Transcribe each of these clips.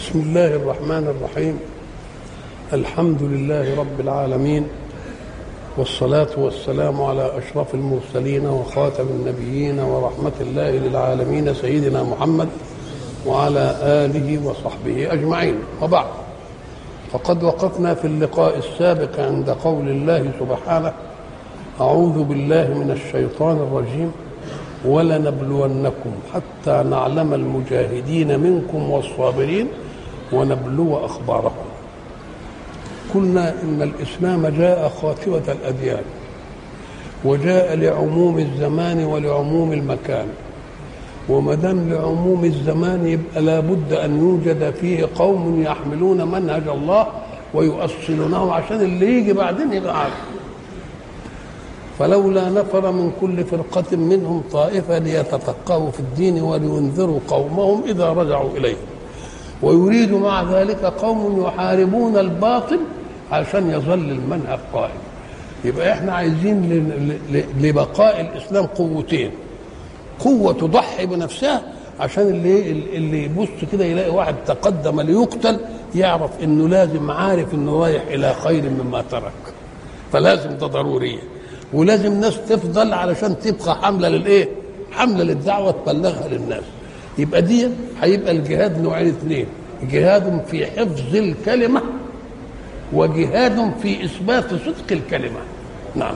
بسم الله الرحمن الرحيم الحمد لله رب العالمين والصلاة والسلام على أشرف المرسلين وخاتم النبيين ورحمة الله للعالمين سيدنا محمد وعلى آله وصحبه أجمعين وبعد فقد وقفنا في اللقاء السابق عند قول الله سبحانه أعوذ بالله من الشيطان الرجيم ولنبلونكم حتى نعلم المجاهدين منكم والصابرين ونبلو أخباركم قلنا إن الإسلام جاء خاتمة الأديان وجاء لعموم الزمان ولعموم المكان وما دام لعموم الزمان يبقى لابد أن يوجد فيه قوم يحملون منهج الله ويؤصلونه عشان اللي يجي بعدين يبقى عارف فلولا نفر من كل فرقة منهم طائفة ليتفقهوا في الدين ولينذروا قومهم إذا رجعوا إليهم ويريد مع ذلك قوم يحاربون الباطل عشان يظل المنهج قائم يبقى احنا عايزين لبقاء الاسلام قوتين قوه تضحي بنفسها عشان اللي اللي يبص كده يلاقي واحد تقدم ليقتل يعرف انه لازم عارف انه رايح الى خير مما ترك فلازم ده ضروريه ولازم ناس تفضل علشان تبقى حمله للايه؟ حمله للدعوه تبلغها للناس يبقى دي هيبقى الجهاد نوعين اثنين جهاد في حفظ الكلمه وجهاد في اثبات صدق الكلمه نعم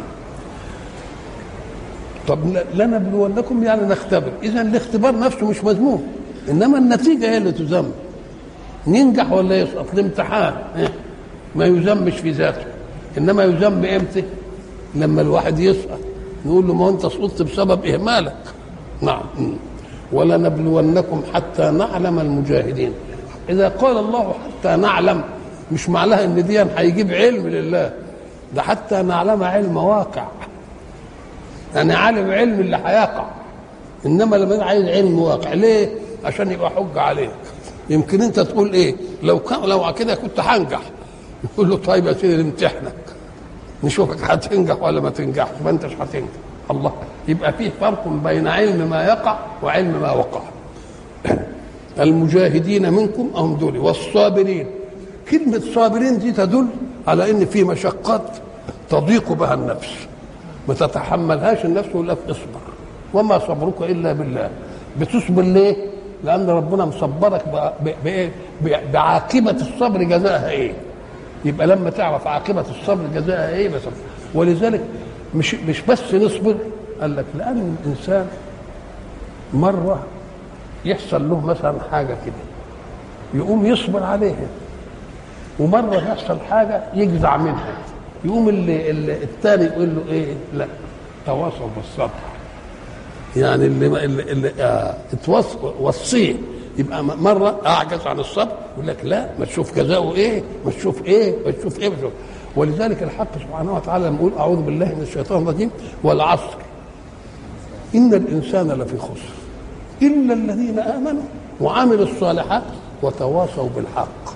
طب لنبلونكم يعني نختبر اذا الاختبار نفسه مش مذموم انما النتيجه هي اللي تذم ننجح ولا يسقط الامتحان ما يذمش في ذاته انما يذم امتى لما الواحد يسقط نقول له ما انت سقطت بسبب اهمالك نعم ولنبلونكم حتى نعلم المجاهدين اذا قال الله حتى نعلم مش معناها ان دي هيجيب علم لله ده حتى نعلم علم واقع يعني عالم علم اللي هيقع انما لما عايز علم واقع ليه عشان يبقى حجه عليك يمكن انت تقول ايه لو كان لو كده كنت هنجح يقول له طيب يا سيدي نمتحنك نشوفك هتنجح ولا ما تنجحش ما انتش هتنجح الله يبقى فيه فرق بين علم ما يقع وعلم ما وقع المجاهدين منكم هم دول والصابرين كلمة صابرين دي تدل على ان في مشقات تضيق بها النفس ما تتحملهاش النفس ويقول لك اصبر وما صبرك الا بالله بتصبر ليه؟ لان ربنا مصبرك بايه؟ بعاقبة الصبر جزاءها ايه؟ يبقى لما تعرف عاقبة الصبر جزاءها ايه بس ولذلك مش مش بس نصبر قال لك لان الانسان مره يحصل له مثلا حاجه كده يقوم يصبر عليها ومره يحصل حاجه يجزع منها يقوم اللي, اللي الثاني يقول له ايه لا تواصل بالصبر يعني اللي اللي, اللي آه وصيه يبقى مره اعجز عن الصبر يقول لك لا ما تشوف جزاؤه ايه ما تشوف ايه ما تشوف ايه ما تشوف ولذلك الحق سبحانه وتعالى لما يقول اعوذ بالله من الشيطان الرجيم والعصر ان الانسان لفي خسر الا الذين امنوا وعملوا الصالحات وتواصوا بالحق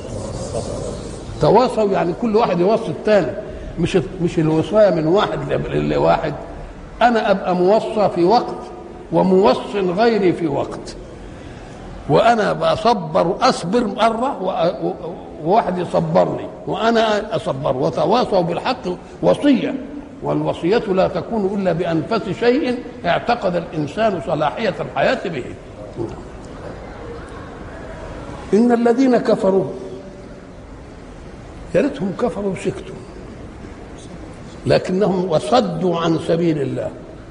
تواصوا يعني كل واحد يوصي الثاني مش مش الوصايه من واحد لواحد انا ابقى موصى في وقت وموص غيري في وقت وانا بصبر اصبر مره وواحد يصبرني وانا اصبر وتواصوا بالحق وصيه والوصيه لا تكون الا بانفس شيء اعتقد الانسان صلاحيه الحياه به ان الذين كفروا يا ريتهم كفروا وسكتوا لكنهم وصدوا عن سبيل الله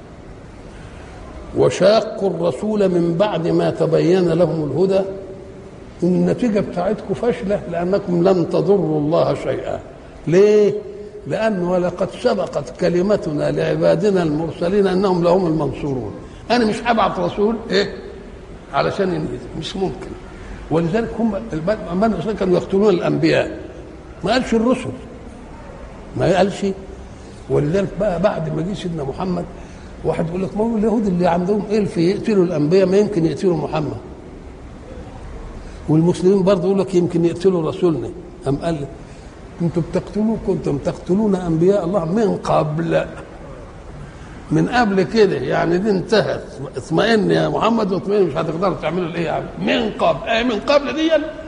وشاقوا الرسول من بعد ما تبين لهم الهدى النتيجه بتاعتكم فاشله لانكم لم تضروا الله شيئا ليه لانه ولقد سبقت كلمتنا لعبادنا المرسلين انهم لهم المنصورون انا مش هبعت رسول ايه علشان ينهزم مش ممكن ولذلك هم البني كانوا يقتلون الانبياء ما قالش الرسل ما قالش ولذلك بقى بعد ما جه سيدنا محمد واحد يقول لك ما هو اليهود اللي عندهم الف يقتلوا الانبياء ما يمكن يقتلوا محمد والمسلمين برضه يقول لك يمكن يقتلوا رسولنا أم قال كنتم بتقتلوا كنتم تقتلون انبياء الله من قبل من قبل كده يعني دي انتهت اطمئن يا محمد واطمئن مش هتقدروا تعملوا الايه يعني من قبل ايه من قبل دي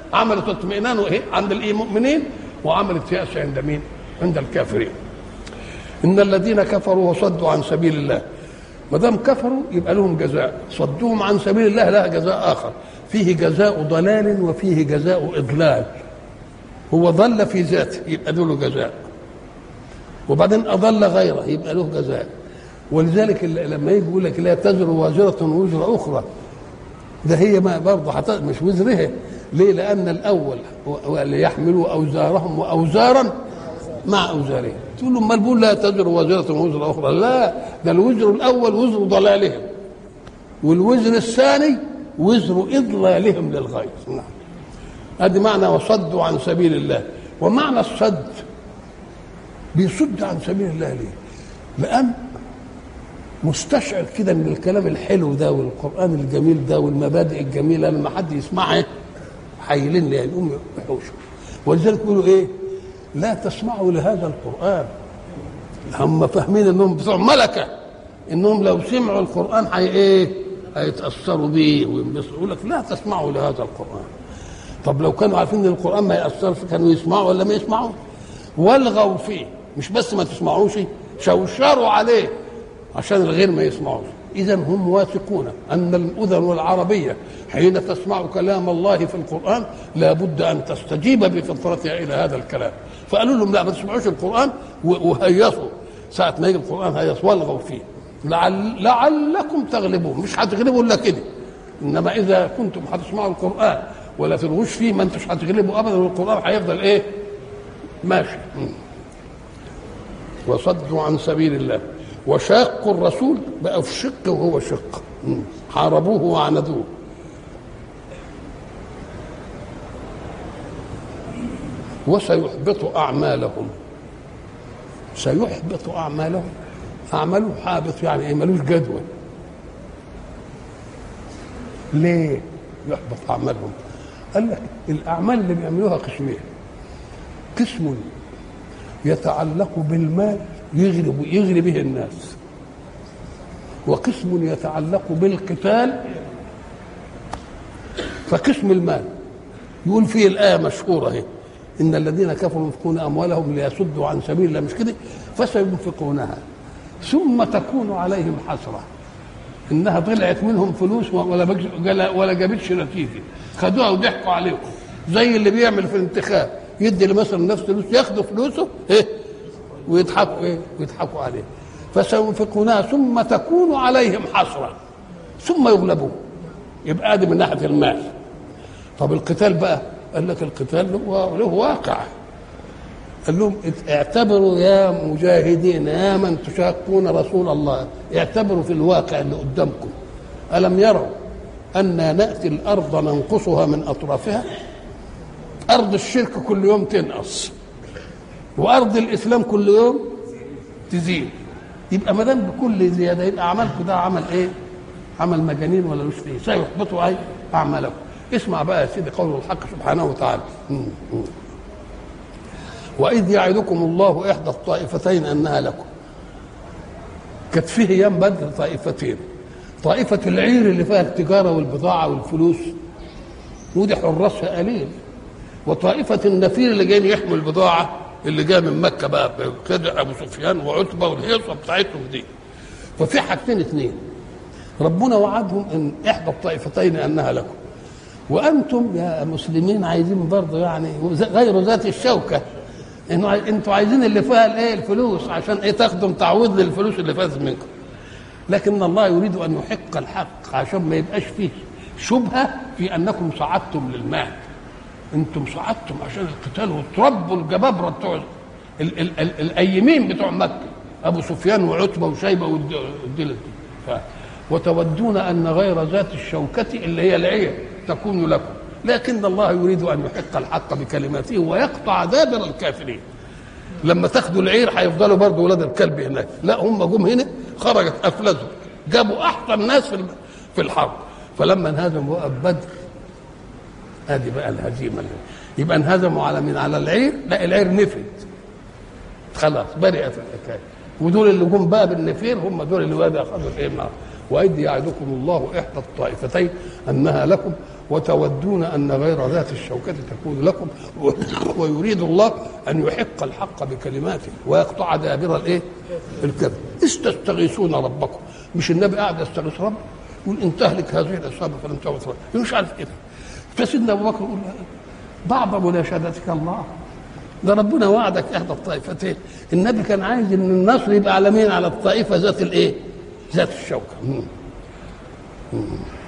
عملت اطمئنان وايه عند المؤمنين وعملت يأس عند مين عند الكافرين ان الذين كفروا وصدوا عن سبيل الله ما دام كفروا يبقى لهم جزاء صدوهم عن سبيل الله لها جزاء اخر فيه جزاء ضلال وفيه جزاء اضلال هو ضل في ذاته يبقى له جزاء وبعدين اضل غيره يبقى له جزاء ولذلك لما يجي يقول لك لا تزر وازره وزر اخرى ده هي ما برضه حتى مش وزرها ليه؟ لأن الأول ليحملوا أوزارهم وأوزارا مع أوزارهم تقول له امال بيقول لا تزر وازرة وزر أخرى لا ده الوزر الأول وزر ضلالهم والوزر الثاني وزر إضلالهم للغير نعم هذه معنى وصدوا عن سبيل الله ومعنى الصد بيصد عن سبيل الله ليه؟ لأن مستشعر كده من الكلام الحلو ده والقرآن الجميل ده والمبادئ الجميلة لما حد يسمعها حايلين لي يقوم يحوشوا ولذلك يقولوا ايه؟ لا تسمعوا لهذا القرآن هم فاهمين انهم بتوع ملكة انهم لو سمعوا القرآن حي ايه؟ هيتأثروا بيه وينبسطوا يقول لك لا تسمعوا لهذا القرآن طب لو كانوا عارفين ان القرآن ما يأثرش كانوا يسمعوا ولا ما يسمعوا؟ والغوا فيه مش بس ما تسمعوش شوشروا عليه عشان الغير ما يسمعوش إذا هم واثقون أن الأذن العربية حين تسمع كلام الله في القرآن لابد أن تستجيب بفطرتها إلى هذا الكلام فقالوا لهم لا ما تسمعوش القرآن وهيصوا ساعة ما يجي القرآن هيص والغوا فيه لعل لعلكم تغلبون مش هتغلبوا إلا كده إنما إذا كنتم هتسمعوا القرآن ولا تلغوش فيه ما انتوش هتغلبوا أبدا والقرآن هيفضل إيه ماشي وصدوا عن سبيل الله وشاقوا الرسول بقى في شق وهو شق حاربوه وعاندوه وسيحبط أعمالهم سيحبط أعمالهم أعماله حابط يعني إيه ملوش جدول ليه يحبط أعمالهم قال لك الأعمال اللي بيعملوها قسمين قسم يتعلق بالمال يغري يغري به الناس وقسم يتعلق بالقتال فقسم المال يقول فيه الآية مشهورة اهي إن الذين كفروا ينفقون أموالهم ليصدوا عن سبيل الله مش كده فسينفقونها ثم تكون عليهم حسرة إنها طلعت منهم فلوس ولا ولا جابتش نتيجة خدوها وضحكوا عليهم زي اللي بيعمل في الانتخاب يدي مثلا نفس فلوس ياخدوا فلوسه ايه ويضحكوا ايه ويضحكوا عليه فسينفقونها ثم تكون عليهم حسرة ثم يغلبون يبقى ادي من ناحيه المال طب القتال بقى قال لك القتال له, له واقع قال لهم اعتبروا يا مجاهدين يا من تشاقون رسول الله اعتبروا في الواقع اللي قدامكم ألم يروا أنا نأتي الأرض ننقصها من أطرافها أرض الشرك كل يوم تنقص وأرض الإسلام كل يوم تزيد يبقى ما دام بكل زيادة يبقى عملكم ده عمل إيه؟ عمل مجانين ولا مش فيه سيحبطوا أي أعمالكم اسمع بقى يا سيدي قول الحق سبحانه وتعالى وإذ يعدكم الله إحدى الطائفتين أنها لكم كانت فيه أيام بدر طائفتين طائفة العير اللي فيها التجارة والبضاعة والفلوس ودي حراسها قليل وطائفة النفير اللي جايين يحموا البضاعة اللي جاي من مكة بقى كده أبو سفيان وعتبة والهيصة بتاعتهم دي ففي حاجتين اثنين ربنا وعدهم ان احدى الطائفتين انها لكم وانتم يا مسلمين عايزين برضه يعني غير ذات الشوكه انه انتوا عايزين اللي فيها الايه الفلوس عشان ايه تاخدوا تعويض للفلوس اللي فاتت منكم لكن الله يريد ان يحق الحق عشان ما يبقاش فيه شبهه في انكم صعدتم للمال انتم صعدتم عشان القتال وتربوا الجبابره بتوع ال- ال- ال- الايمين بتوع مكه ابو سفيان وعتبه وشيبه والدلة دي وتودون ان غير ذات الشوكه اللي هي العير تكون لكم لكن الله يريد ان يحق الحق بكلماته ويقطع دابر الكافرين لما تاخدوا العير هيفضلوا برضه ولاد الكلب هناك لا هم جم هنا خرجت افلزوا جابوا احسن ناس في في الحرب فلما انهزموا وقف بدر ادي بقى الهزيمه اللي. يبقى انهزموا على من على العير لا العير نفد خلاص برئت الحكايه ودول اللي جم بقى بالنفير هم دول اللي بقى اخذوا الايه معهم واذ يعدكم الله احدى الطائفتين انها لكم وتودون ان غير ذات الشوكه تكون لكم ويريد الله ان يحق الحق بكلماته ويقطع دابر الايه؟ الكذب استستغيثون ربكم مش النبي قاعد يستغيث ربه يقول ان تهلك هذه الاصابه فلن تغفر مش عارف كده فسيدنا ابو بكر يقول بعض مناشدتك الله ده ربنا وعدك احدى الطائفتين النبي كان عايز ان النصر يبقى على مين على الطائفه ذات الايه ذات الشوكه مم. مم.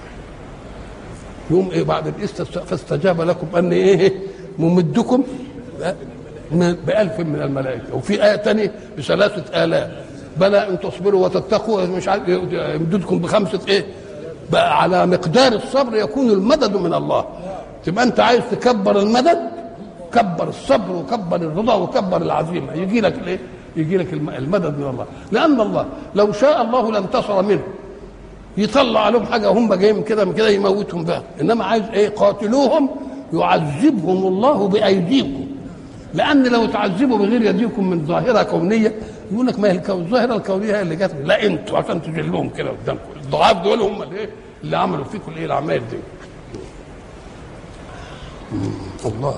يوم ايه بعد الاستس فاستجاب لكم اني ايه ممدكم بألف من الملائكة وفي آية تانية بثلاثة آلاف بلى إن تصبروا وتتقوا مش عارف يمددكم بخمسة إيه بقى على مقدار الصبر يكون المدد من الله تبقى أنت عايز تكبر المدد كبر الصبر وكبر الرضا وكبر العزيمة يجي لك الإيه يجي لك المدد من الله لأن الله لو شاء الله لانتصر منه يطلع عليهم حاجة هم جايين كده من كده يموتهم بقى إنما عايز إيه قاتلوهم يعذبهم الله بأيديكم لان لو تعذبوا بغير يديكم من ظاهره كونيه يقول لك ما هي الظاهره الكونيه هي اللي جت لا انتوا عشان تجلوهم كده قدامكم الضعاف دول هم اللي ايه اللي عملوا فيكم الايه الاعمال دي الله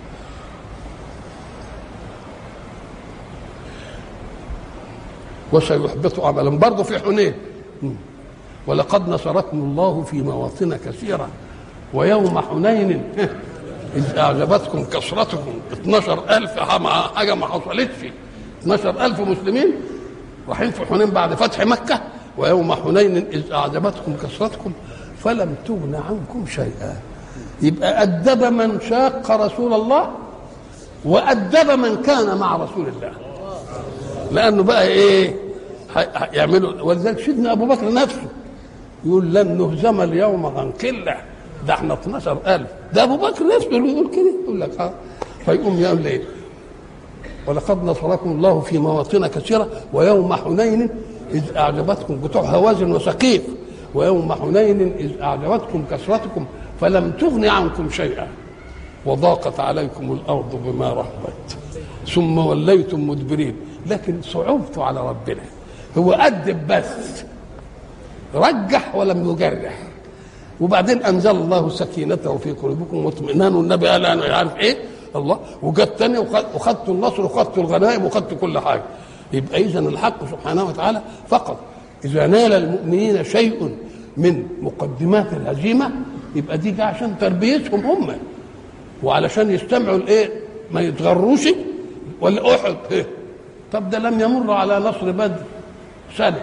وسيحبط عملا برضه في حنين ولقد نصركم الله في مواطن كثيره ويوم حنين إذ أعجبتكم كثرتكم 12000 حاجة ما حصلتش 12000 مسلمين رايحين في حنين بعد فتح مكة ويوم حنين إذ أعجبتكم كثرتكم فلم تغن عنكم شيئا يبقى أدب من شاق رسول الله وأدب من كان مع رسول الله لأنه بقى إيه يعملوا ولذلك سيدنا أبو بكر نفسه يقول لن نهزم اليوم عن قله ده احنا 12000 ده ابو بكر نفسه اللي يقول كده يقول لك اه فيقوم يقول ايه ولقد نصركم الله في مواطن كثيره ويوم حنين اذ اعجبتكم بتوع هوازن وسقيف ويوم حنين اذ اعجبتكم كثرتكم فلم تغن عنكم شيئا وضاقت عليكم الارض بما رحبت ثم وليتم مدبرين لكن صعوبته على ربنا هو أدب بس رجح ولم يجرح وبعدين انزل الله سكينته في قلوبكم واطمئنان والنبي قال انا عارف ايه الله وجت تاني وخدت النصر وخدت الغنائم وخدت كل حاجه يبقى اذا الحق سبحانه وتعالى فقط اذا نال المؤمنين شيء من مقدمات الهزيمه يبقى دي جه عشان تربيتهم هم وعلشان يستمعوا الايه ما يتغروش ولا احد إيه؟ طب ده لم يمر على نصر بدر سنه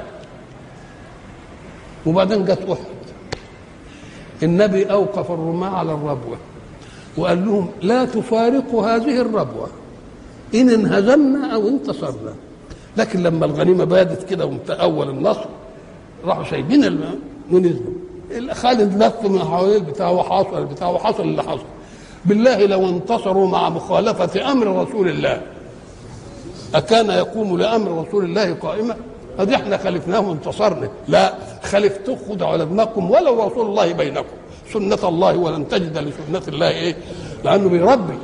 وبعدين جت احد النبي اوقف الرماة على الربوه وقال لهم لا تفارقوا هذه الربوه ان انهزمنا او انتصرنا لكن لما الغنيمه بادت كده اول النصر راحوا سايبين الماء ونزلوا خالد لف من حوالين البتاع وحصل البتاع وحصل اللي حصل بالله لو انتصروا مع مخالفة أمر رسول الله أكان يقوم لأمر رسول الله قائمة أدي احنا خلفناه وانتصرنا لا خلفتوه خدوا على دماغكم ولو رسول الله بينكم سنة الله ولن تجد لسنة الله إيه لأنه بيربي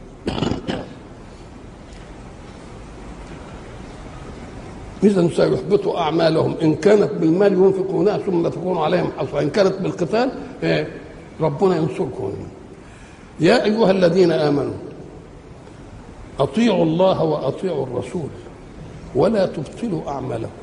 إذا سيحبط أعمالهم إن كانت بالمال ينفقونها ثم تكون عليهم حصرا إن كانت بالقتال إيه ربنا ينصركم يا أيها الذين آمنوا أطيعوا الله وأطيعوا الرسول ولا تبطلوا أعمالكم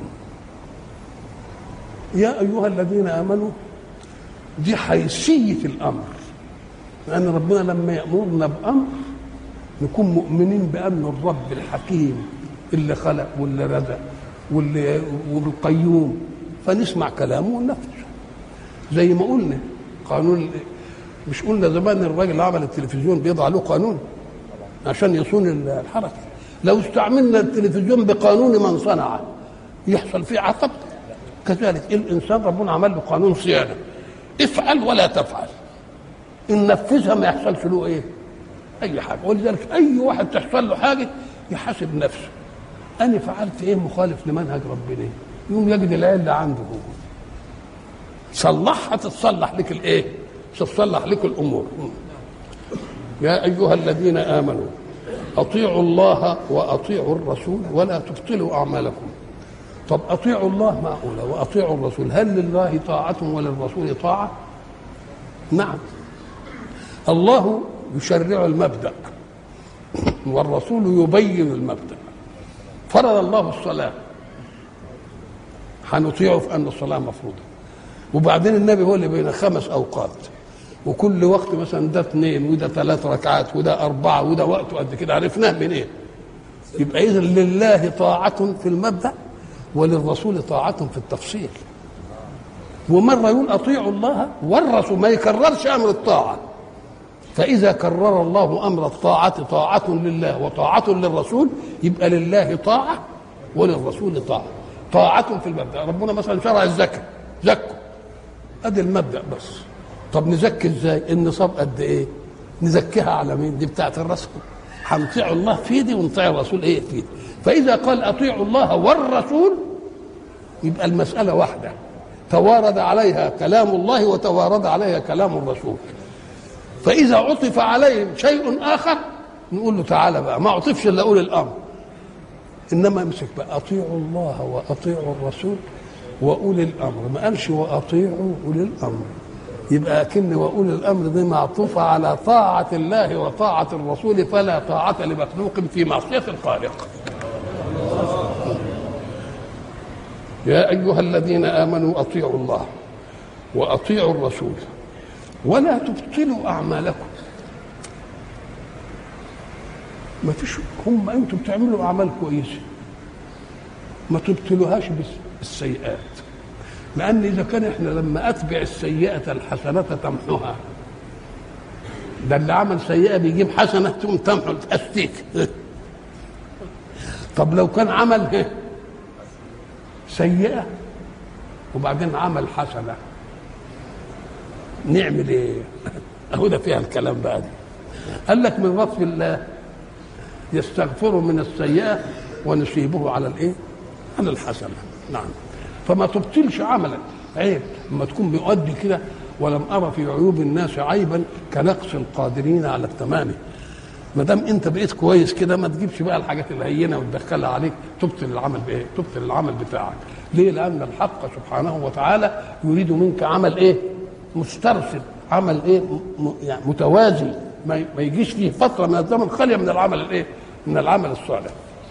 يا أيها الذين آمنوا دي حيثية الأمر لأن ربنا لما يأمرنا بأمر نكون مؤمنين بأن الرب الحكيم اللي خلق واللي رزق واللي والقيوم فنسمع كلامه وننفذه زي ما قلنا قانون مش قلنا زمان الراجل اللي عمل التلفزيون بيضع له قانون عشان يصون الحركه لو استعملنا التلفزيون بقانون من صنعه يحصل فيه عطب كذلك الانسان ربنا عمل له قانون صيانه افعل ولا تفعل ان نفذها ما يحصلش له ايه اي حاجه ولذلك اي واحد تحصل له حاجه يحاسب نفسه انا فعلت ايه مخالف لمنهج ربنا يقوم يجد العله عنده هو صلحها تتصلح لك الايه تتصلح لك الامور يا ايها الذين امنوا اطيعوا الله واطيعوا الرسول ولا تبطلوا اعمالكم طب اطيعوا الله معقوله واطيعوا الرسول هل لله طاعه وللرسول طاعه نعم الله يشرع المبدا والرسول يبين المبدا فرض الله الصلاه هنطيعه في ان الصلاه مفروضه وبعدين النبي هو اللي بين خمس اوقات وكل وقت مثلا ده اثنين وده ثلاث ركعات وده اربعه وده وقته قد كده عرفناه منين؟ إيه؟ يبقى اذا لله طاعه في المبدا وللرسول طاعه في التفصيل ومره يقول اطيعوا الله والرسول ما يكررش امر الطاعه فاذا كرر الله امر الطاعه طاعه لله وطاعه للرسول يبقى لله طاعه وللرسول طاعه طاعه في المبدا ربنا مثلا شرع الزكاه زكوا ادي المبدا بس طب نزكي ازاي النصاب قد ايه نزكيها على مين دي بتاعت الرسول هنطيع الله في دي ونطيع الرسول ايه في دي فاذا قال اطيعوا الله والرسول يبقى المساله واحده توارد عليها كلام الله وتوارد عليها كلام الرسول فاذا عطف عليهم شيء اخر نقول له تعالى بقى ما عطفش الا اولي الامر انما امسك بقى اطيعوا الله واطيعوا الرسول واولي الامر ما قالش واطيعوا اولي الامر يبقى اكن واولي الامر دي معطوفه على طاعه الله وطاعه الرسول فلا طاعه لمخلوق في معصيه الخالق يا ايها الذين امنوا اطيعوا الله واطيعوا الرسول ولا تبطلوا اعمالكم ما فيش هم انتم بتعملوا اعمال كويسه ما تبطلوهاش بالسيئات لان اذا كان احنا لما اتبع السيئه الحسنه تمحوها ده اللي عمل سيئه بيجيب حسنه تقوم تمحو تأستيك طب لو كان عمل سيئه وبعدين عمل حسنه نعمل ايه؟ اهو ده فيها الكلام بقى دي قال لك من لطف الله يستغفر من السيئه ونصيبه على الايه؟ على الحسنه نعم فما تبطلش عملك عيب لما تكون بيؤدي كده ولم ارى في عيوب الناس عيبا كنقص القادرين على التمام ما دام انت بقيت كويس كده ما تجيبش بقى الحاجات الهينه وتدخلها عليك تبطل العمل بايه؟ تبطل العمل بتاعك. ليه؟ لان الحق سبحانه وتعالى يريد منك عمل ايه؟ مسترسل، عمل ايه؟ م... يعني متوازي ما, ما يجيش فيه فتره من الزمن خاليه من العمل الايه؟ من العمل الصالح.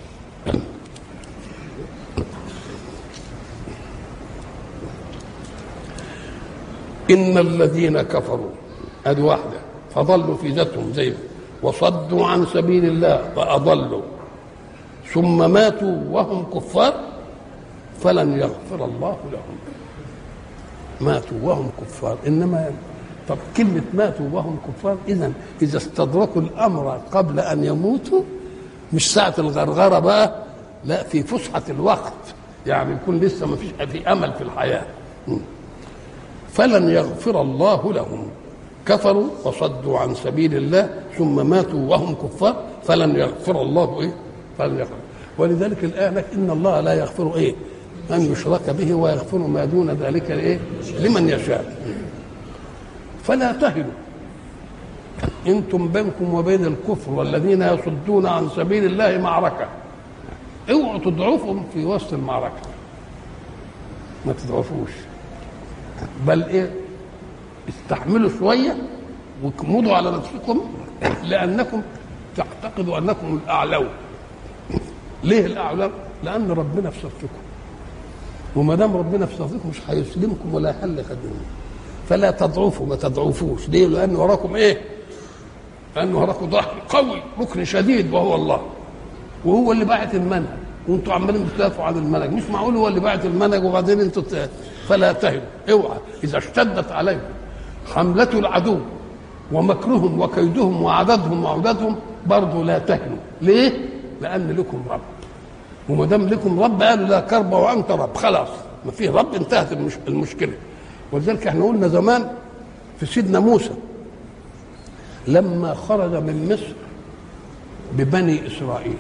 إن الذين كفروا هذه واحدة فضلوا في ذاتهم زي وصدوا عن سبيل الله فأضلوا ثم ماتوا وهم كفار فلن يغفر الله لهم ماتوا وهم كفار إنما طب كلمة ماتوا وهم كفار إذا إذا استدركوا الأمر قبل أن يموتوا مش ساعة الغرغرة بقى لا في فسحة الوقت يعني يكون لسه ما فيش في أمل في الحياة فلن يغفر الله لهم كفروا وصدوا عن سبيل الله ثم ماتوا وهم كفار فلن يغفر الله ايه؟ فلن يغفر ولذلك الآية لك إن الله لا يغفر ايه؟ أن يشرك به ويغفر ما دون ذلك ايه؟ لمن يشاء فلا تهنوا انتم بينكم وبين الكفر والذين يصدون عن سبيل الله معركه اوعوا تضعفهم في وسط المعركه ما تضعفوش بل ايه استحملوا شويه واكمدوا على نفسكم لانكم تعتقدوا انكم الاعلون ليه الاعلون لان ربنا في صفكم وما دام ربنا في صفكم مش هيسلمكم ولا يحل خدمكم فلا تضعفوا ما تضعفوش ليه لان وراكم ايه لان وراكم ظهر قوي ركن شديد وهو الله وهو اللي باعت المنهج وانتوا عمالين بتدافعوا عن المنهج مش معقول هو اللي باعت المنهج وبعدين انتوا فلا تهنوا اوعى اذا اشتدت عليكم حملة العدو ومكرهم وكيدهم وعددهم وعددهم برضه لا تهنوا ليه؟ لأن لكم رب وما دام لكم رب قالوا لا كرب وأنت رب خلاص ما فيه رب انتهت المش... المشكلة ولذلك احنا قلنا زمان في سيدنا موسى لما خرج من مصر ببني إسرائيل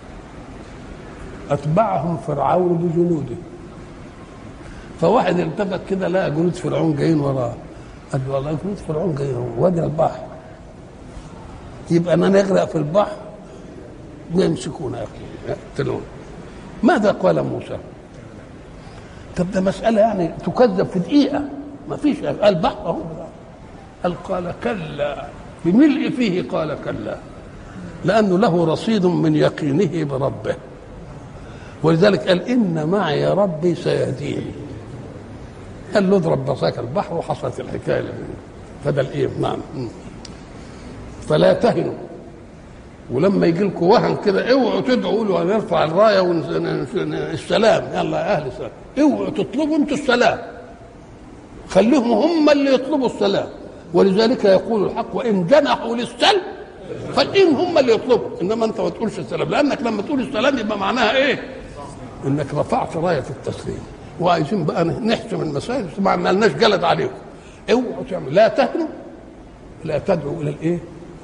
أتبعهم فرعون بجنوده فواحد التفت كده لقى جنود فرعون جايين وراه قال له والله جنود فرعون جايين وادي البحر يبقى انا نغرق في البحر ويمسكونا يقتلون ماذا قال موسى؟ طب ده مسألة يعني تكذب في دقيقة ما فيش قال بحر أهو قال قال كلا بملء فيه قال كلا لأنه له رصيد من يقينه بربه ولذلك قال إن معي ربي سيهديني قال له اضرب بصاك البحر وحصلت الحكاية فده الإيه نعم فلا تهنوا ولما يجي لكم وهن كده اوعوا تدعوا قولوا هنرفع الرايه والسلام يلا يا اهل السلام اوعوا تطلبوا انتوا السلام خليهم هم اللي يطلبوا السلام ولذلك يقول الحق وان جنحوا للسلم فإن هم اللي يطلبوا انما انت ما تقولش السلام لانك لما تقول السلام يبقى معناها ايه؟ انك رفعت رايه التسليم وعايزين بقى نحسم المسائل ما عملناش جلد عليكم اوعوا تعملوا لا تهنوا لا تدعوا الى الايه؟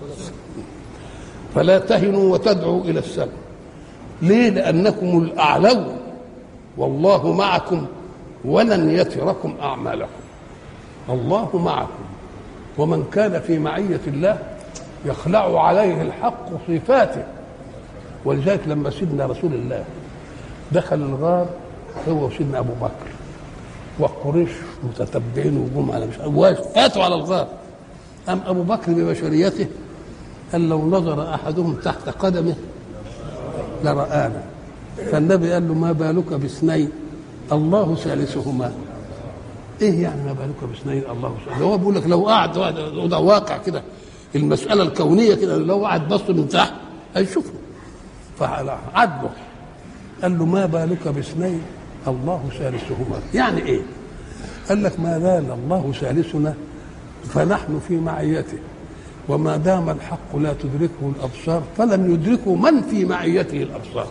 فلا تهنوا وتدعوا الى السلم ليه لانكم الاعلون والله معكم ولن يتركم اعمالكم الله معكم ومن كان في معيه الله يخلع عليه الحق صفاته ولذلك لما سيدنا رسول الله دخل الغار هو وسيدنا ابو بكر وقريش متتبعين وجم على مش فاتوا على الغار أم أبو بكر ببشريته قال لو نظر احدهم تحت قدمه لرآنا فالنبي قال له ما بالك باثنين الله ثالثهما ايه يعني ما بالك باثنين الله ثالثهما هو بيقول لك لو قعد وده واقع كده المساله الكونيه كده لو قعد بص من تحت هيشوفه فعدله قال له ما بالك باثنين الله ثالثهما يعني ايه قال لك ما زال الله ثالثنا فنحن في معيته وما دام الحق لا تدركه الابصار فلن يدركه من في معيته الابصار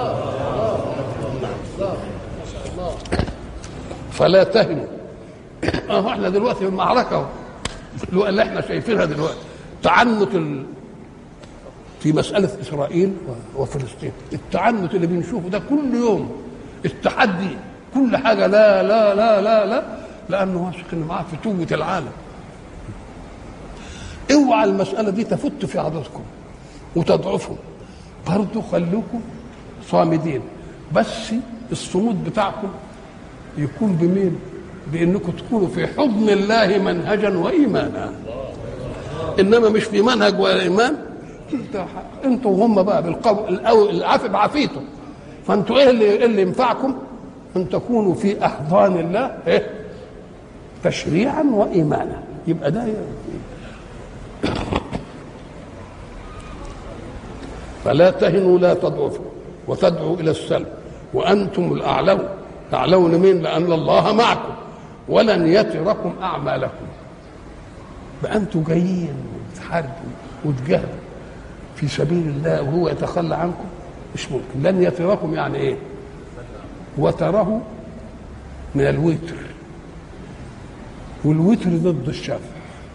فلا تهنوا اهو احنا دلوقتي في المعركه اهو اللي احنا شايفينها دلوقتي تعنت ال... في مسألة إسرائيل وفلسطين التعنت اللي بنشوفه ده كل يوم التحدي كل حاجة لا لا لا لا لا لأنه واثق إن معاه فتوة العالم اوعى المسألة دي تفت في عضدكم وتضعفهم برضه خلوكم صامدين بس الصمود بتاعكم يكون بمين؟ بانكم تكونوا في حضن الله منهجا وايمانا انما مش في منهج ولا ايمان انت انتوا وهم بقى بالقول العافي بعافيته فانتوا ايه اللي إيه اللي ينفعكم؟ ان تكونوا في احضان الله ايه؟ تشريعا وايمانا يبقى ده فلا تهنوا لا تضعفوا وتدعوا الى السلم وانتم الاعلون تعلون مين لان الله معكم ولن يتركم اعمالكم فانتم جايين تحاربوا وتجاهدوا في سبيل الله وهو يتخلى عنكم مش ممكن لن يتركم يعني ايه وتره من الوتر والوتر ضد الشفع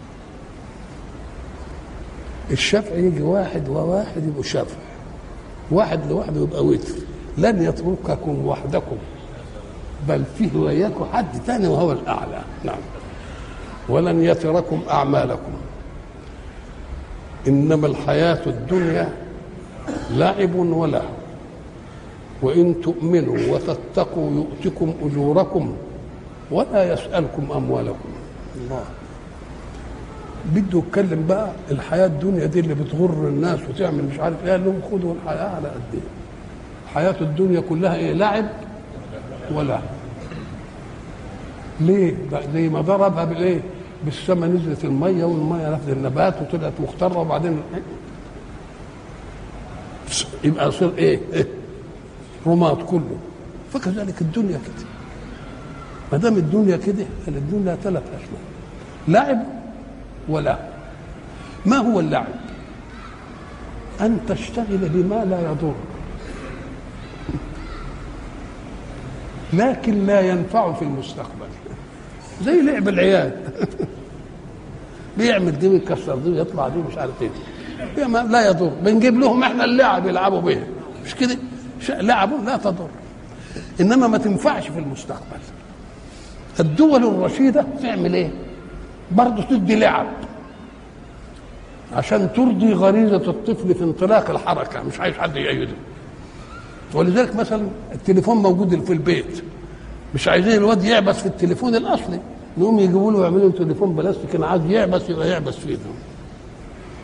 الشفع يجي واحد وواحد يبقوا شفع واحد لوحده يبقى وتر لن يترككم وحدكم بل فيه وياكم حد ثاني وهو الاعلى نعم ولن يتركم اعمالكم انما الحياه الدنيا لعب ولهو وان تؤمنوا وتتقوا يؤتكم اجوركم ولا يسالكم اموالكم الله بده يتكلم بقى الحياه الدنيا دي اللي بتغر الناس وتعمل مش عارف ايه لهم خدوا الحياه على قد ايه حياه الدنيا كلها ايه لعب ولا ليه زي ما ضربها بالايه بالسماء نزلت الميه والميه نفذ النبات وطلعت مختره وبعدين يبقى يصير ايه, إيه؟ رماد كله فكذلك الدنيا كده ما دام الدنيا كده الدنيا ثلاث اشياء لعب ولعب ما هو اللعب ان تشتغل بما لا يضر لكن لا ينفع في المستقبل زي لعب العيال بيعمل دي ويكسر دي ويطلع دي مش عارف ايه لا يضر بنجيب لهم احنا اللعب يلعبوا به مش كده لعبوا لا تضر انما ما تنفعش في المستقبل الدول الرشيده تعمل ايه برضه تدي لعب عشان ترضي غريزه الطفل في انطلاق الحركه مش عايز حد يأيده ولذلك مثلا التليفون موجود في البيت مش عايزين الواد يعبس في التليفون الاصلي نقوم يجيبوا له يعملوا له تليفون بلاستيك انا عايز يعبس يبقى يعبس فيه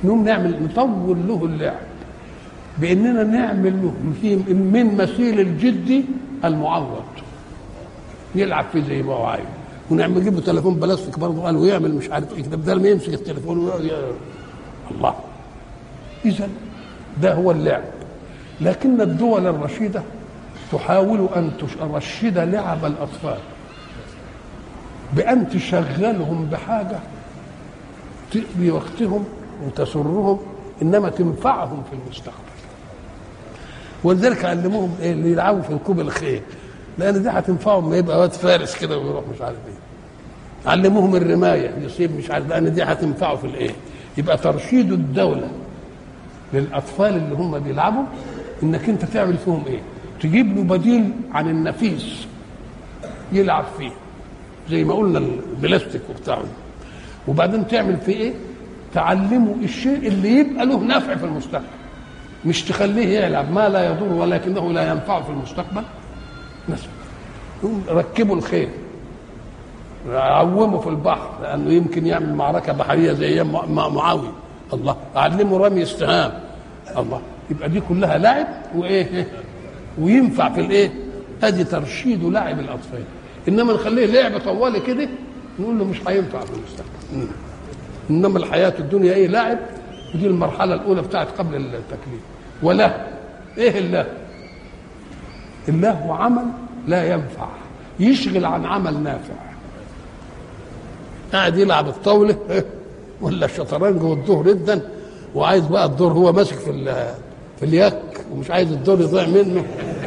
نقوم نعمل نطول له اللعب باننا نعمل له في من مثيل الجدي المعوض يلعب فيه زي ما هو عايز ونعمل نجيب له تليفون بلاستيك برضه قال ويعمل مش عارف ايه كده بدل ما يمسك التليفون ويقعد ي- الله اذا ده هو اللعب لكن الدول الرشيده تحاول ان ترشد لعب الاطفال بان تشغلهم بحاجه تقضي وقتهم وتسرهم انما تنفعهم في المستقبل ولذلك علموهم ايه اللي يلعبوا في ركوب الخيل لان دي هتنفعهم ما يبقى واد فارس كده ويروح مش عارف ايه علموهم الرمايه يصيب مش عارف لان دي هتنفعه في الايه يبقى ترشيد الدوله للاطفال اللي هم بيلعبوا انك انت تعمل فيهم ايه تجيب له بديل عن النفيس يلعب فيه زي ما قلنا البلاستيك وبتاعه وبعدين تعمل فيه ايه تعلمه الشيء اللي يبقى له نفع في المستقبل مش تخليه يلعب ما لا يضر ولكنه لا ينفعه في المستقبل مثلا يقوم ركبوا الخيل عومه في البحر لانه يمكن يعمل معركه بحريه زي ايام مع- معاويه الله علمه رمي استهام الله يبقى دي كلها لعب وايه وينفع في الايه ادي ترشيد لعب الاطفال انما نخليه لعبه طوالي كده نقول له مش هينفع في المستقبل انما الحياه الدنيا ايه لعب ودي المرحله الاولى بتاعت قبل التكليف وله ايه الله الله عمل لا ينفع يشغل عن عمل نافع قاعد يلعب الطاوله ولا الشطرنج والدور جدا وعايز بقى الدور هو ماسك في ال- في اليك ومش عايز الدور يضيع منه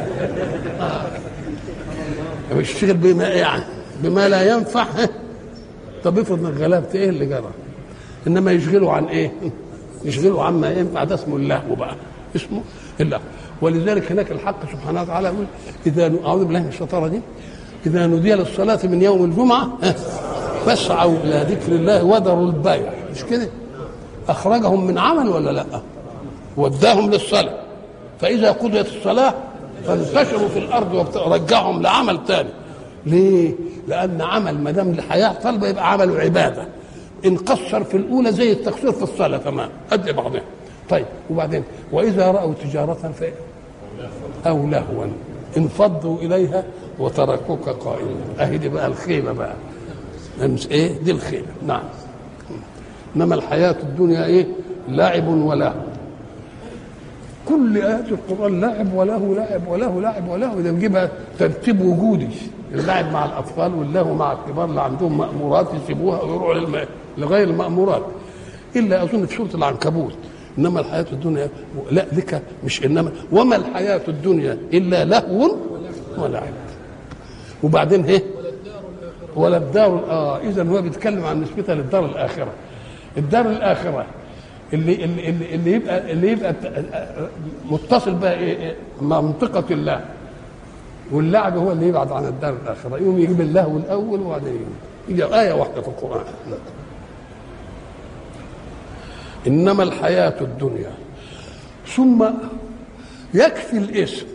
آه. يشتغل بما يعني بما لا ينفع طب افرض انك غلبت ايه اللي جرى انما يشغلوا عن ايه يشغلوا عما ينفع ده اسمه اللهو بقى اسمه اللهو ولذلك هناك الحق سبحانه وتعالى يقول اذا ن- اعوذ بالله من الشيطان دي اذا نودي للصلاه من يوم الجمعه ها، فاسعوا الى ذكر الله وذروا البيع مش كده اخرجهم من عمل ولا لا وداهم للصلاه فاذا قضيت الصلاه فانتشروا في الارض ورجعهم لعمل تاني ليه؟ لان عمل ما دام الحياه طالبه يبقى عمله عباده ان قصر في الاولى زي التقصير في الصلاه تمام قد بعضها طيب وبعدين واذا راوا تجاره ف او لهوا انفضوا اليها وتركوك قائما اهي دي بقى الخيمه بقى أمس ايه دي الخيمه نعم انما الحياه الدنيا ايه لعب ولهو كل ايات القران لعب وله لعب وله لعب وله اذا نجيبها ترتيب وجودي اللعب مع الاطفال واللهو مع الكبار اللي عندهم مامورات يسيبوها ويروحوا للم... لغير المامورات الا اظن في سوره العنكبوت انما الحياه الدنيا لا ذكر مش انما وما الحياه الدنيا الا لهو ولعب وبعدين ايه ولا الدار اه اذا هو بيتكلم عن نسبتها للدار الاخره الدار الاخره اللي اللي اللي, اللي يبقى اللي يبقى متصل بقى إيه إيه منطقه الله واللعب هو اللي يبعد عن الدار الاخره يقوم يجيب اللهو الاول وبعدين يجي ايه واحده في القران انما الحياه الدنيا ثم يكفي الاسم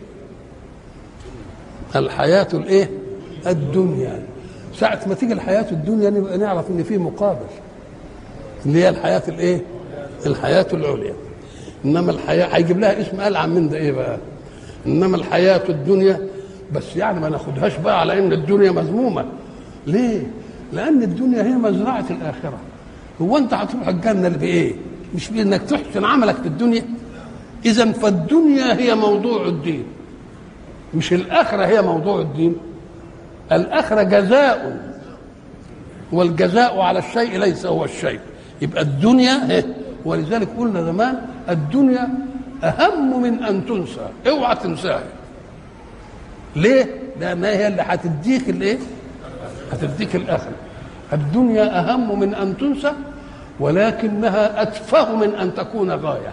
الحياه الايه الدنيا ساعة ما تيجي الحياة الدنيا نبقى نعرف إن في مقابل اللي هي الحياة الإيه؟ الحياة العليا إنما الحياة هيجيب لها اسم ألعن من ده إيه بقى؟ إنما الحياة الدنيا بس يعني ما ناخدهاش بقى على إن الدنيا مذمومة ليه؟ لأن الدنيا هي مزرعة الآخرة هو أنت هتروح الجنة بإيه؟ مش بإنك تحسن عملك في الدنيا إذا فالدنيا هي موضوع الدين مش الآخرة هي موضوع الدين الآخرة جزاء والجزاء على الشيء ليس هو الشيء يبقى الدنيا هي. ولذلك قلنا زمان الدنيا أهم من أن تنسى اوعى تنساها ليه؟ لأنها هي اللي هتديك الإيه؟ هتديك الآخرة الدنيا أهم من أن تنسى ولكنها أتفه من أن تكون غاية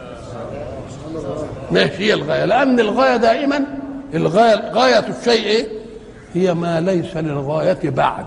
ماشي هي الغاية لأن الغاية دائما الغاية غاية الشيء إيه؟ هي ما ليس للغاية بعد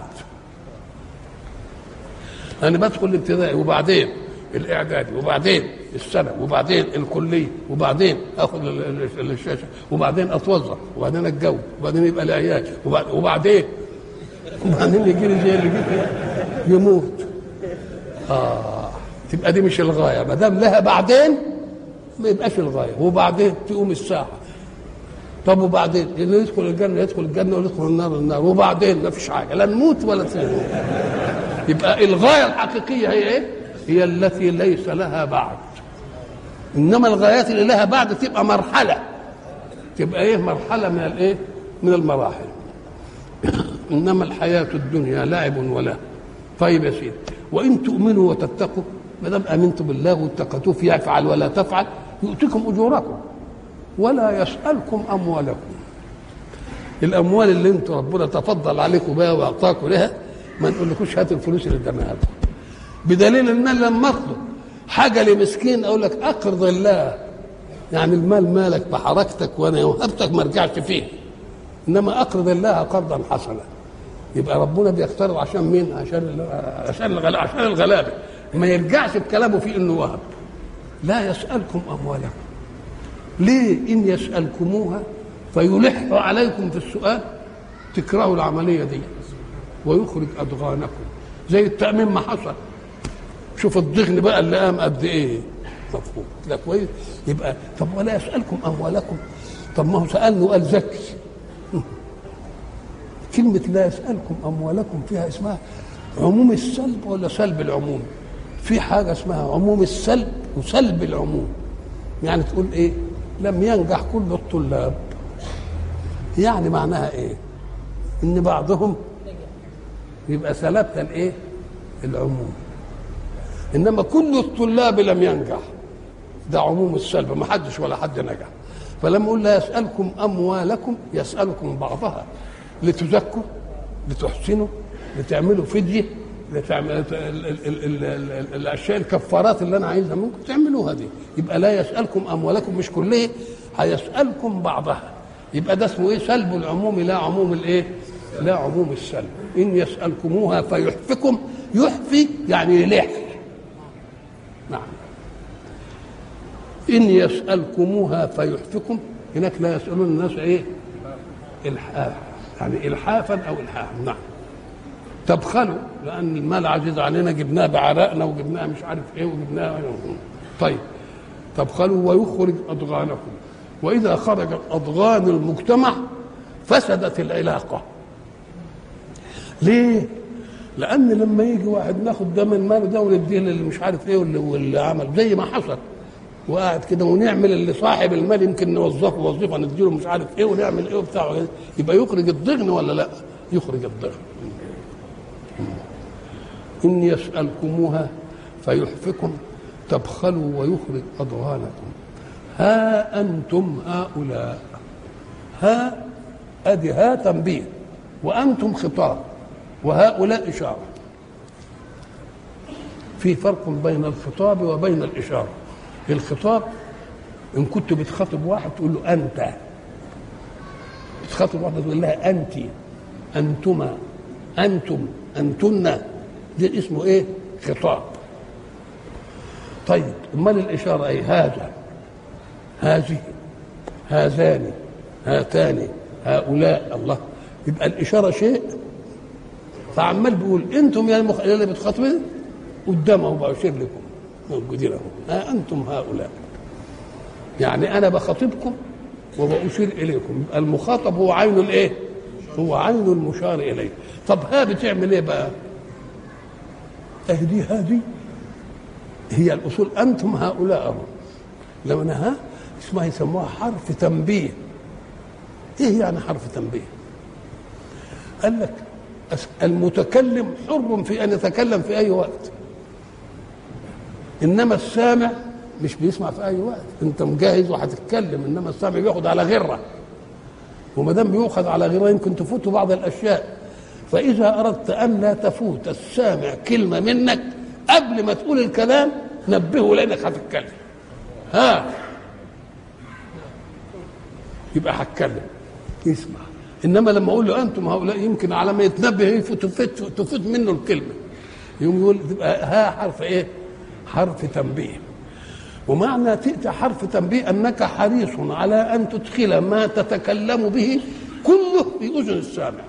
أنا بدخل الابتدائي وبعدين الإعدادي وبعدين السنة وبعدين الكلية وبعدين آخذ الشاشة وبعدين أتوظف وبعدين أتجوز وبعدين يبقى لي عيال وبعدين وبعدين يجي لي زي اللي جه يموت آه تبقى دي مش الغايه ما دام لها بعدين ما يبقاش الغايه وبعدين تقوم الساعه طب وبعدين اللي يدخل الجنه يدخل الجنه واللي يدخل النار النار وبعدين ما فيش حاجه لا نموت ولا تموت يبقى الغايه الحقيقيه هي ايه؟ هي التي ليس لها بعد انما الغايات اللي لها بعد تبقى مرحله تبقى ايه مرحله من الايه من المراحل انما الحياه الدنيا لعب ولا طيب يا سيدي وان تؤمنوا وتتقوا ما دام امنتم بالله واتقيتوه فيفعل ولا تفعل يؤتكم اجوركم ولا يسالكم اموالكم الاموال اللي انتم ربنا تفضل عليكم بها واعطاكم لها ما نقولكوش هات الفلوس اللي اداناها لكم بدليل ان انا لما اطلب حاجه لمسكين اقول لك اقرض الله يعني المال مالك بحركتك وانا وهبتك ما ارجعش فيه انما اقرض الله قرضا حسنا يبقى ربنا بيقترض عشان مين؟ عشان عشان الغلابه عشان الغلابه ما يرجعش بكلامه في انه وهب لا يسالكم اموالكم ليه ان يسالكموها فيلح عليكم في السؤال تكرهوا العمليه دي ويخرج اضغانكم زي التامين ما حصل شوف الضغن بقى اللي قام قد ايه مفهوم لا كويس يبقى طب ولا يسالكم اموالكم طب ما هو سالني وقال زكي كلمة لا يسألكم أموالكم فيها اسمها عموم السلب ولا سلب العموم في حاجة اسمها عموم السلب وسلب العموم يعني تقول ايه لم ينجح كل الطلاب يعني معناها ايه ان بعضهم يبقى سلبت الايه العموم انما كل الطلاب لم ينجح ده عموم السلب ما حدش ولا حد نجح فلما اقول لا يسالكم اموالكم يسالكم بعضها لتزكوا لتحسنوا لتعملوا فديه لتعمل ال- ال- ال- ال- ال- الاشياء الكفارات اللي انا عايزها منكم تعملوها دي يبقى لا يسالكم اموالكم مش كلها هيسالكم بعضها يبقى ده اسمه ايه سلب العموم لا عموم الايه لا عموم السلب ان يسالكموها فيحفكم يحفي يعني يلح نعم إن يسألكموها فيحفكم هناك لا يسألون الناس إيه؟ إلحاف يعني إلحافا أو إلحاحا نعم تبخلوا لأن المال عزيز علينا جبناه بعرقنا وجبناه مش عارف إيه وجبناه طيب تبخلوا ويخرج أضغانكم وإذا خرجت أضغان المجتمع فسدت العلاقة ليه؟ لأن لما يجي واحد ناخد ده من ماله ده ونديه للي مش عارف إيه واللي, واللي عمل زي ما حصل وقاعد كده ونعمل اللي صاحب المال يمكن نوظفه وظيفه نديله مش عارف ايه ونعمل ايه وبتاع يبقى يخرج الضغن ولا لا؟ يخرج الضغن. ان يسالكموها فيحفكم تبخلوا ويخرج اضغانكم. ها انتم هؤلاء ها ادي ها تنبيه وانتم خطاب وهؤلاء اشاره. في فرق بين الخطاب وبين الاشاره. الخطاب ان كنت بتخاطب واحد تقول له انت بتخاطب واحده تقول لها انت انتما انتم انتن ده اسمه ايه خطاب طيب امال الاشاره ايه هذا هذه هذان هاتان هؤلاء الله يبقى الاشاره شيء فعمال بيقول انتم يا المخ... اللي بتخاطبين قدامه بشير لكم موجودين اهو ها انتم هؤلاء يعني انا بخاطبكم وبأشير اليكم يبقى المخاطب هو عين الايه؟ هو عين المشار اليه طب ها بتعمل ايه بقى؟ اهدي هذه هي الاصول انتم هؤلاء اهو لو انا ها اسمها يسموها حرف تنبيه ايه يعني حرف تنبيه؟ قال لك المتكلم حر في ان يتكلم في اي وقت انما السامع مش بيسمع في اي وقت انت مجهز وهتتكلم انما السامع بياخد على غره وما دام بيؤخذ على غره يمكن تفوت بعض الاشياء فاذا اردت ان لا تفوت السامع كلمه منك قبل ما تقول الكلام نبهه لانك هتتكلم ها يبقى هتكلم يسمع انما لما اقول له انتم هؤلاء يمكن على ما يتنبه تفوت تفوت منه الكلمه يقوم يقول تبقى ها حرف ايه؟ حرف تنبيه ومعنى تأتي حرف تنبيه أنك حريص على أن تدخل ما تتكلم به كله في أذن السامع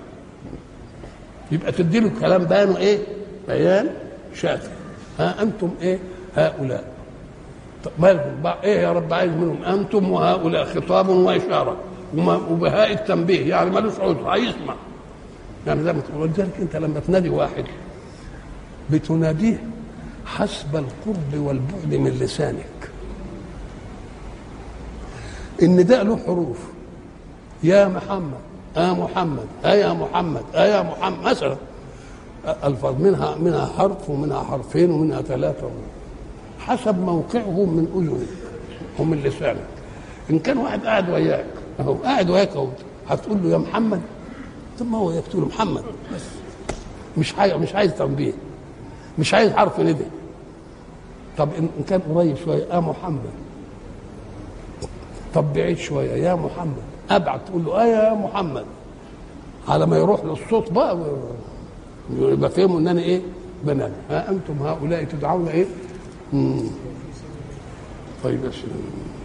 يبقى تدي له كلام بيانه إيه؟ بيان شافي ها أنتم إيه؟ هؤلاء طب مالهم بقى ايه يا رب عايز منهم انتم وهؤلاء خطاب واشاره وما- وبهاء التنبيه يعني ملوش عذر هيسمع يعني زي ما تقول ولذلك انت لما تنادي واحد بتناديه حسب القرب والبعد من لسانك النداء له حروف يا محمد آ محمد آ يا محمد آ يا محمد مثلا الفاظ منها منها حرف ومنها حرفين ومنها ثلاثه حسب موقعه من اذنك ومن لسانك ان كان واحد قاعد وياك اهو قاعد وياك اهو هتقول له يا محمد طب ما هو يقول له محمد بس مش عايز مش عايز تنبيه مش عايز حرف ندى طب ان إن كان قريب شويه اه محمد طب بعيد شويه يا محمد ابعد تقول له اه يا محمد على ما يروح للصوت بقى و- يبقى فهموا ان انا ايه بنادي ها انتم هؤلاء تدعون ايه مم. طيب يا سلام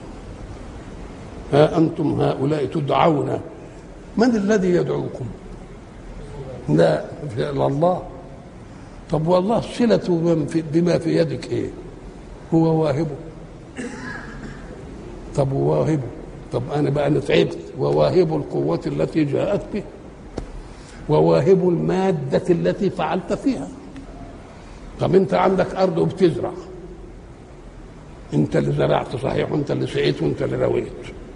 ها انتم هؤلاء تدعون من الذي يدعوكم لا الا الله طب والله صلة بما في- بما في يدك ايه هو واهبه طب وواهبه طب انا بقى انا تعبت وواهب القوة التي جاءت به وواهب المادة التي فعلت فيها طب انت عندك ارض وبتزرع انت اللي زرعت صحيح وانت اللي سقيت وانت اللي رويت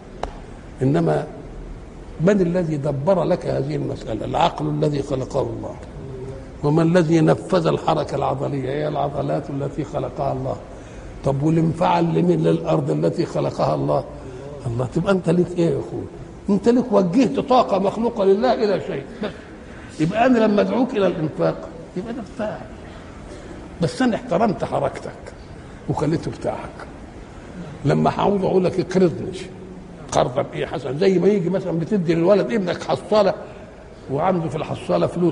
انما من الذي دبر لك هذه المسألة العقل الذي خلقه الله وما الذي نفذ الحركة العضلية هي العضلات التي خلقها الله طب والانفعال لمين للأرض التي خلقها الله الله تبقى أنت ليك إيه يا أخوي أنت ليك وجهت طاقة مخلوقة لله إلى شيء بس يبقى أنا لما أدعوك إلى الإنفاق يبقى ده بتاعك بس أنا احترمت حركتك وخليته بتاعك لما هعوز أقول لك اقرضني قرضا إيه حسن زي ما يجي مثلا بتدي للولد ابنك حصالة وعنده في الحصالة فلوس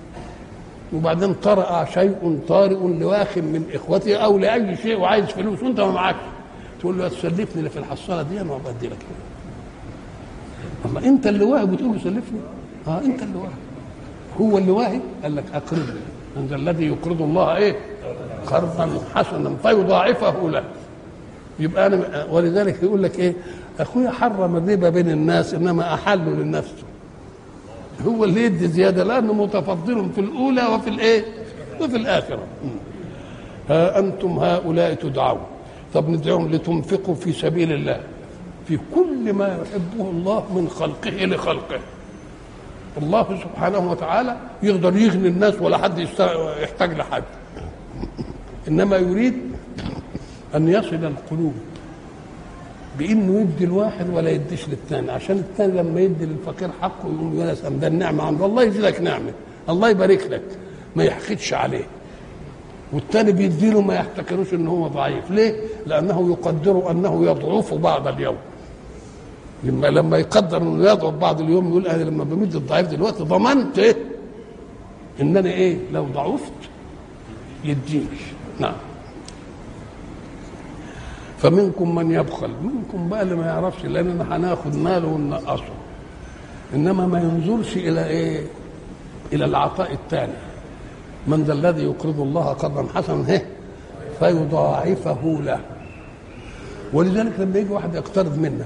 وبعدين طرأ شيء طارئ لواخ من اخوته او لاي شيء وعايز فلوس وانت ما معكش تقول له تسلفني اللي في الحصاله دي انا بدي لك الله انت اللي واهب وتقول له سلفني اه انت اللي واهب هو اللي واهب قال لك اقرضني انت الذي يقرض الله ايه قرضا حسنا فيضاعفه له يبقى انا ولذلك يقول لك ايه اخويا حرم الربا بين الناس انما احله لنفسه هو اللي يدي زياده لانه متفضل في الاولى وفي الايه؟ وفي الاخره. ها انتم هؤلاء تدعون طب ندعوهم لتنفقوا في سبيل الله في كل ما يحبه الله من خلقه لخلقه. الله سبحانه وتعالى يقدر يغني الناس ولا حد يست- يحتاج لحد. انما يريد ان يصل القلوب بانه يدي الواحد ولا يديش للثاني عشان الثاني لما يدي للفقير حقه يقول له يا سلام ده النعمه عنده الله يزيدك نعمه الله يبارك لك ما يحقدش عليه والثاني بيدي له ما يحتكروش ان هو ضعيف ليه لانه يقدر انه يضعف بعض اليوم لما لما يقدر انه يضعف بعض اليوم يقول انا لما بمد الضعيف دلوقتي ضمنت ايه ان انا ايه لو ضعفت يديني نعم فمنكم من يبخل منكم بقى اللي ما يعرفش لاننا هناخد ماله وننقصه انما ما ينظرش الى ايه الى العطاء الثاني من ذا الذي يقرض الله قرضا حسنا هه فيضاعفه له ولذلك لما يجي واحد يقترض منك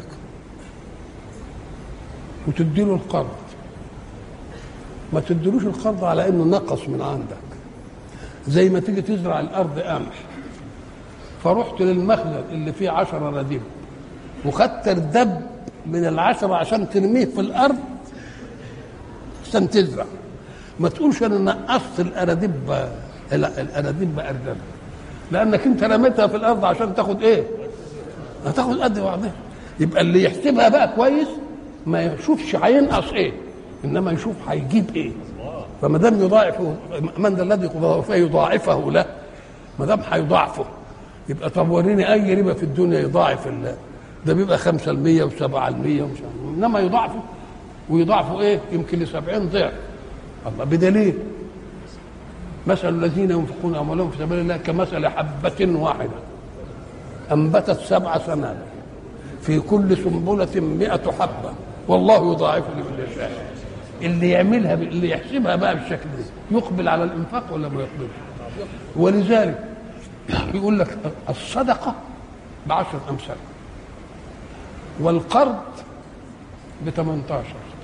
وتدي له القرض ما تديلوش القرض على انه نقص من عندك زي ما تيجي تزرع الارض قمح فرحت للمخزن اللي فيه عشرة رديف وخدت الدب من العشرة عشان ترميه في الأرض عشان تزرع ما تقولش أنا نقصت الأناديب الأناديب أردب لأنك أنت رميتها في الأرض عشان تاخد إيه؟ هتاخد قد بعضها يبقى اللي يحسبها بقى كويس ما يشوفش هينقص إيه إنما يشوف هيجيب إيه فما دام يضاعفه من ذا الذي يضاعفه له ما دام هيضاعفه يبقى طب وريني اي ربا في الدنيا يضاعف ال- ده بيبقى 5% و7% ومش عارف انما يضاعفه ويضاعفه ايه يمكن ل 70 ضعف الله بدليل مثل الذين ينفقون اموالهم في سبيل الله كمثل حبة واحدة أنبتت سبع سنابل في كل سنبلة مئة حبة والله يضاعف لمن يشاء اللي يعملها ب- اللي يحسبها بقى بالشكل ده يقبل على الانفاق ولا ما يقبلش ولذلك يقول لك الصدقة بعشر أمثال والقرض ب 18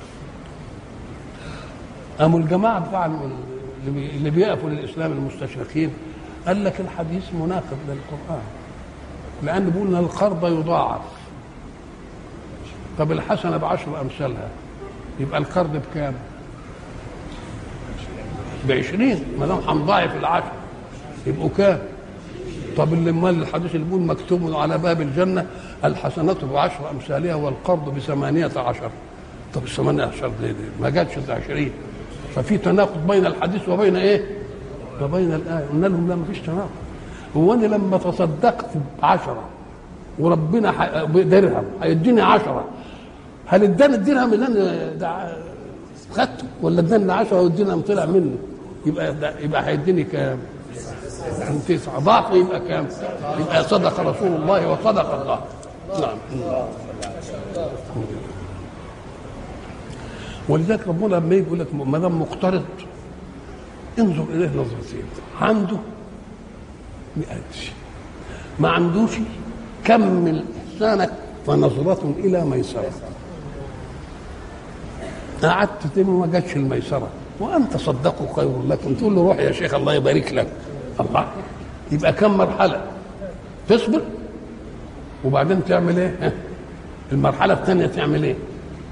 قاموا الجماعة بتاع اللي بيقفوا للإسلام المستشرقين قال لك الحديث مناقض للقرآن لأن بيقول إن القرض يضاعف طب الحسنة بعشر أمثالها يبقى القرض بكام؟ بعشرين ما دام هنضاعف العشر يبقوا كام؟ طب اللي امال الحديث اللي بيقول مكتوب على باب الجنة الحسنات بعشر أمثالها والقرض بثمانية عشر طب الثمانية عشر دي, دي ما جاتش عشرين ففي تناقض بين الحديث وبين ايه؟ وبين الآية قلنا لهم لا ما فيش تناقض هو أنا لما تصدقت بعشرة وربنا ح... درهم هيديني عشرة هل اداني الدرهم اللي انا دع... خدته ولا اداني 10 والدرهم طلع مني يبقى ده يبقى هيديني كام؟ تسعة ضعف يبقى كام؟ يبقى صدق رسول الله وصدق الله نعم ولذلك ربنا لما يجي يقول لك ما دام مقترض انظر اليه نظرتين عنده مئات ما عندوش كمل احسانك فنظرة إلى ميسرة قعدت تم ما جاتش الميسرة وأن تصدقوا خير لكم تقول له روح يا شيخ الله يبارك لك الله يبقى كم مرحلة تصبر وبعدين تعمل ايه المرحلة الثانية تعمل ايه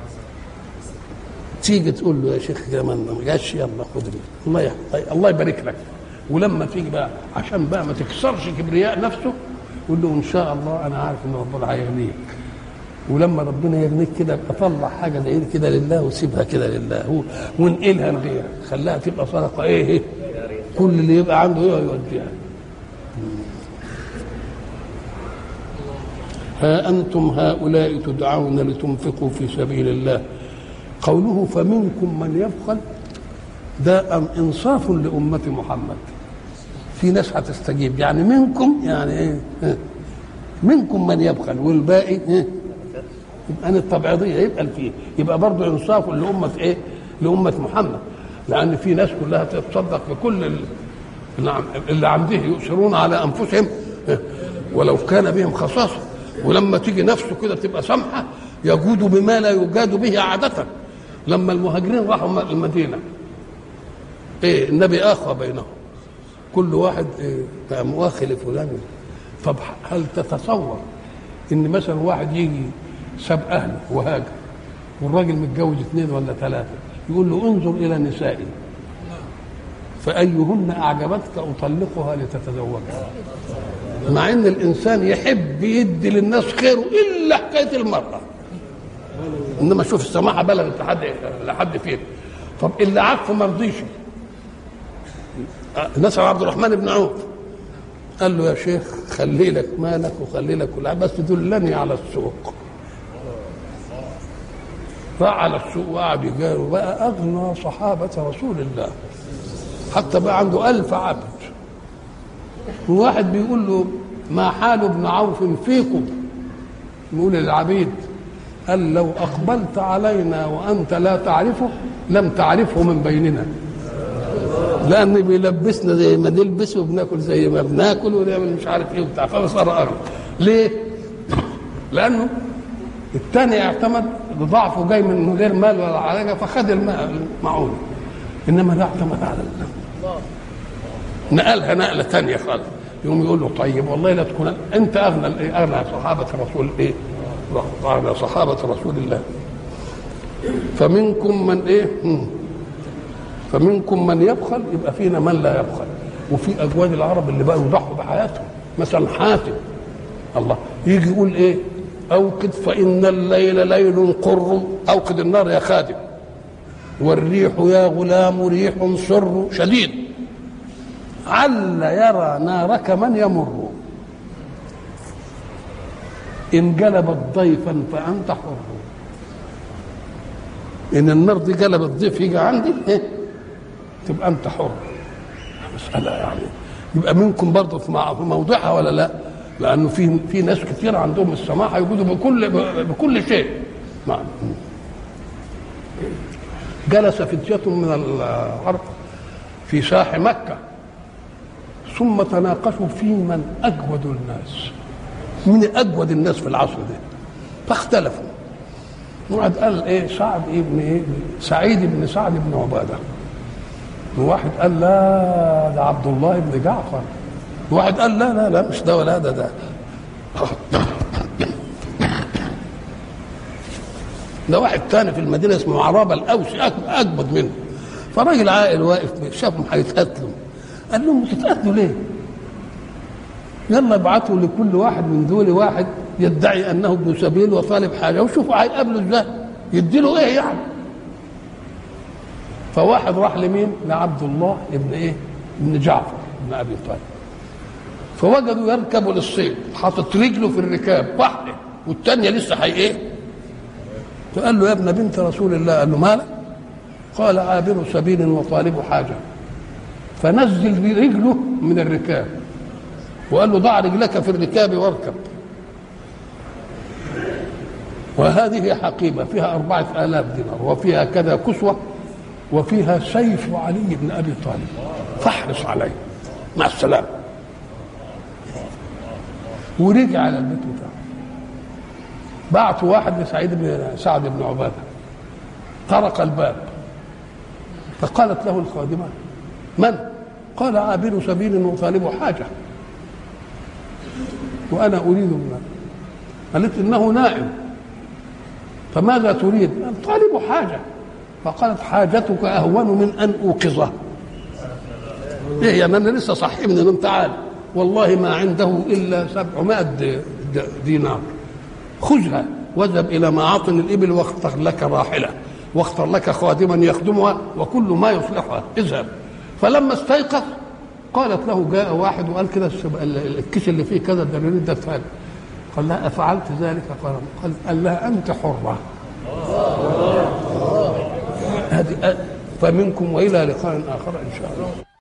تيجي تقول له يا شيخ كمان ما جاش يلا خد الله يحفظ الله يبارك لك ولما تيجي بقى عشان بقى ما تكسرش كبرياء نفسه قول له ان شاء الله انا عارف ان ربنا هيغنيك ولما ربنا يغنيك كده ابقى طلع حاجه زي كده لله وسيبها كده لله هو وانقلها لغيرك خليها تبقى صدقه ايه, إيه كل اللي يبقى عنده ايه يوديها ها انتم هؤلاء تدعون لتنفقوا في سبيل الله قوله فمنكم من يبخل ده انصاف لامه محمد في ناس هتستجيب يعني منكم يعني ايه منكم من يبخل والباقي ايه يبقى أنا التبعيضيه يبقى فيه يبقى برضه انصاف لامه ايه لامه محمد لان في ناس كلها تتصدق بكل اللي عنده يؤثرون على انفسهم ولو كان بهم خصاصه ولما تيجي نفسه كده تبقى سمحه يجود بما لا يجاد به عاده لما المهاجرين راحوا المدينه ايه النبي اخى بينهم كل واحد إيه قام واخي لفلان طب هل تتصور ان مثلا واحد يجي ساب اهله وهاجر والراجل متجوز اثنين ولا ثلاثه يقول له انظر الى نسائي فايهن اعجبتك اطلقها لتتزوجها مع ان الانسان يحب يدي للناس خيره الا حكايه المراه انما شوف السماحه بلغت لحد لحد فين طب اللي عفه ما رضيش نسأل عبد الرحمن بن عوف قال له يا شيخ خلي لك مالك وخلي لك كل بس دلني على السوق راح على السوق وقعد يجاري وبقى أغنى صحابة رسول الله حتى بقى عنده ألف عبد وواحد بيقول له ما حال ابن عوف فيكم يقول للعبيد قال لو أقبلت علينا وأنت لا تعرفه لم تعرفه من بيننا لان بيلبسنا زي ما نلبس وبناكل زي ما بناكل ونعمل مش عارف ايه وبتاع فصار اغنى ليه؟ لانه الثاني اعتمد بضعفه جاي من غير مال ولا حاجه فخد المعونه انما ده اعتمد على الله نقلها نقله ثانيه خالص يقوم يقول له طيب والله لا تكون انت اغنى اغنى صحابه رسول ايه؟ اغنى صحابه رسول الله فمنكم من ايه؟ فمنكم من يبخل يبقى فينا من لا يبخل وفي اجواد العرب اللي بقوا يضحوا بحياتهم مثلا حاتم الله يجي يقول ايه اوقد فان الليل ليل قر اوقد النار يا خادم والريح يا غلام ريح سر شديد عل يرى نارك من يمر ان جلبت ضيفا فانت حر ان النار دي جلبت ضيف يجي عندي إيه؟ تبقى انت حر مساله يعني يبقى منكم برضه في موضعها ولا لا لانه في في ناس كتير عندهم السماحه يجودوا بكل بكل شيء نعم جلس فتية من العرب في ساح مكة ثم تناقشوا في من اجود الناس من اجود الناس في العصر ده فاختلفوا واحد قال ايه سعد ابن ايه سعيد بن سعد بن عباده وواحد قال لا ده عبد الله بن جعفر وواحد قال لا لا لا مش ده ولا ده ده ده واحد تاني في المدينه اسمه عرابه الاوسي أك- اجمد منه فراجل عاقل واقف شافهم هيتقتلوا قال لهم تتقتلوا ليه؟ يلا ابعتوا لكل واحد من دول واحد يدعي انه ابن سبيل وطالب حاجه وشوفوا هيقابلوا ازاي يديله ايه يعني فواحد راح لمين لعبد الله ابن ايه ابن جعفر ابن ابي طالب فوجدوا يركبوا للصيد حاطط رجله في الركاب واحده والثانيه لسه هي ايه فقال له يا ابن بنت رسول الله قال له مالك قال عابر سبيل وطالب حاجه فنزل رجله من الركاب وقال له ضع رجلك في الركاب واركب وهذه حقيبة فيها أربعة آلاف دينار وفيها كذا كسوة وفيها سيف علي بن أبي طالب فاحرص عليه مع السلامة ورجع على البيت بتاعه بعثوا واحد لسعيد بن سعد بن عبادة طرق الباب فقالت له الخادمة من؟ قال عابر سبيل وطالب حاجة وأنا أريد المال قالت إنه نائم فماذا تريد؟ قال طالب حاجة فقالت حاجتك أهون من أن أوقظه إيه يعني أنا لسه صحي من النوم تعال والله ما عنده إلا سبعمائة د- د- دينار خذها واذهب إلى معاطن الإبل واختر لك راحلة واختر لك خادما يخدمها وكل ما يصلحها اذهب فلما استيقظ قالت له جاء واحد وقال كده السب- ال- الكيس اللي فيه كذا الدنانير ده فعل قال لها أفعلت ذلك قال قال قال لها أنت حرة هذه فمنكم وإلى لقاء آخر إن شاء الله